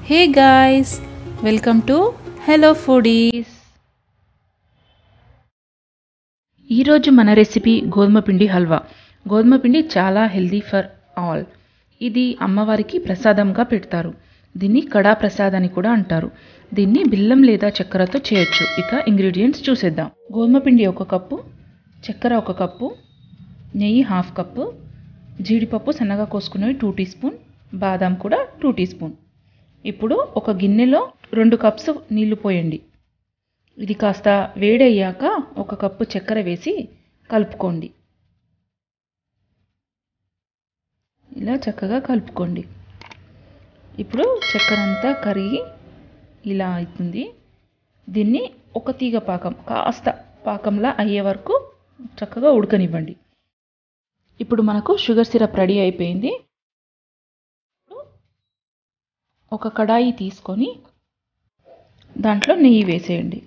hey guys welcome to hello foodies ఈరోజు మన recipe గోధుమ పిండి హల్వా గోధుమ పిండి చాలా హెల్దీ ఫర్ ఆల్ ఇది అమ్మవారికి ప్రసాదంగా పెడతారు దీన్ని కడా ప్రసాద్ అని కూడా అంటారు దీన్ని బెల్లం లేదా చక్కెరతో చేయొచ్చు ఇక ఇంగ్రీడియంట్స్ చూసేద్దాం గోధుమ పిండి ఒక కప్పు చక్కెర ఒక కప్పు నెయ్యి హాఫ్ కప్పు జీడిపప్పు సన్నగా కోసుకునేవి టూ టీ స్పూన్ బాదాం కూడా టూ టీ స్పూన్ ఇప్పుడు ఒక గిన్నెలో రెండు కప్స్ నీళ్లు పోయండి ఇది కాస్త వేడయ్యాక ఒక కప్పు చక్కెర వేసి కలుపుకోండి ఇలా చక్కగా కలుపుకోండి ఇప్పుడు చక్కెర అంతా కరిగి ఇలా అవుతుంది దీన్ని ఒక తీగ పాకం కాస్త పాకంలా అయ్యే వరకు చక్కగా ఉడకనివ్వండి ఇప్పుడు మనకు షుగర్ సిరప్ రెడీ అయిపోయింది ఒక కడాయి తీసుకొని దాంట్లో నెయ్యి వేసేయండి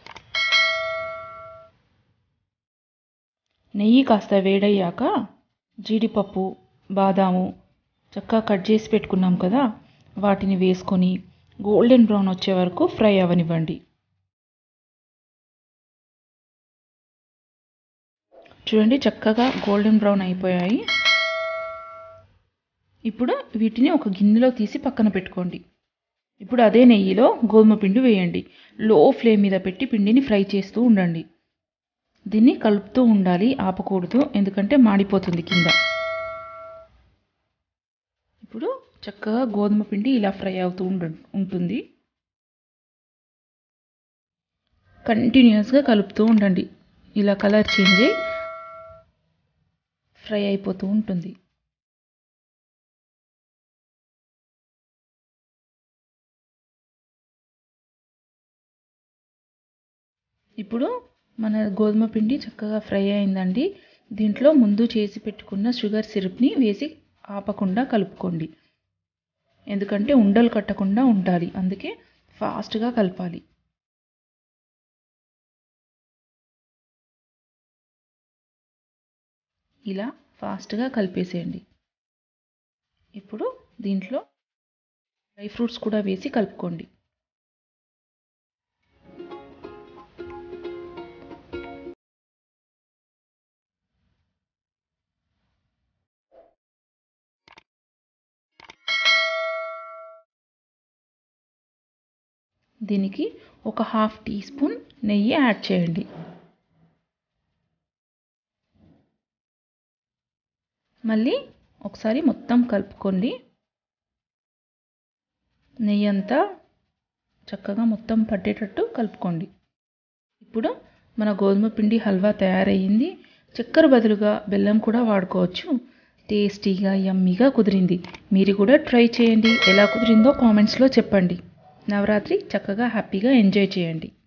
నెయ్యి కాస్త వేడయ్యాక జీడిపప్పు బాదాము చక్కగా కట్ చేసి పెట్టుకున్నాం కదా వాటిని వేసుకొని గోల్డెన్ బ్రౌన్ వచ్చే వరకు ఫ్రై అవనివ్వండి చూడండి చక్కగా గోల్డెన్ బ్రౌన్ అయిపోయాయి ఇప్పుడు వీటిని ఒక గిన్నెలో తీసి పక్కన పెట్టుకోండి ఇప్పుడు అదే నెయ్యిలో గోధుమ పిండి వేయండి లో ఫ్లేమ్ మీద పెట్టి పిండిని ఫ్రై చేస్తూ ఉండండి దీన్ని కలుపుతూ ఉండాలి ఆపకూడదు ఎందుకంటే మాడిపోతుంది కింద ఇప్పుడు చక్కగా గోధుమ పిండి ఇలా ఫ్రై అవుతూ ఉండ ఉంటుంది కంటిన్యూస్గా కలుపుతూ ఉండండి ఇలా కలర్ చేంజ్ అయ్యి ఫ్రై అయిపోతూ ఉంటుంది ఇప్పుడు మన గోధుమ పిండి చక్కగా ఫ్రై అయిందండి దీంట్లో ముందు చేసి పెట్టుకున్న షుగర్ సిరప్ని వేసి ఆపకుండా కలుపుకోండి ఎందుకంటే ఉండలు కట్టకుండా ఉండాలి అందుకే ఫాస్ట్గా కలపాలి ఇలా ఫాస్ట్గా కలిపేసేయండి ఇప్పుడు దీంట్లో డ్రై ఫ్రూట్స్ కూడా వేసి కలుపుకోండి దీనికి ఒక హాఫ్ టీ స్పూన్ నెయ్యి యాడ్ చేయండి మళ్ళీ ఒకసారి మొత్తం కలుపుకోండి నెయ్యి అంతా చక్కగా మొత్తం పట్టేటట్టు కలుపుకోండి ఇప్పుడు మన గోధుమ పిండి హల్వా తయారయ్యింది చక్కెర బదులుగా బెల్లం కూడా వాడుకోవచ్చు టేస్టీగా యమ్మీగా కుదిరింది మీరు కూడా ట్రై చేయండి ఎలా కుదిరిందో కామెంట్స్లో చెప్పండి నవరాత్రి చక్కగా హ్యాపీగా ఎంజాయ్ చేయండి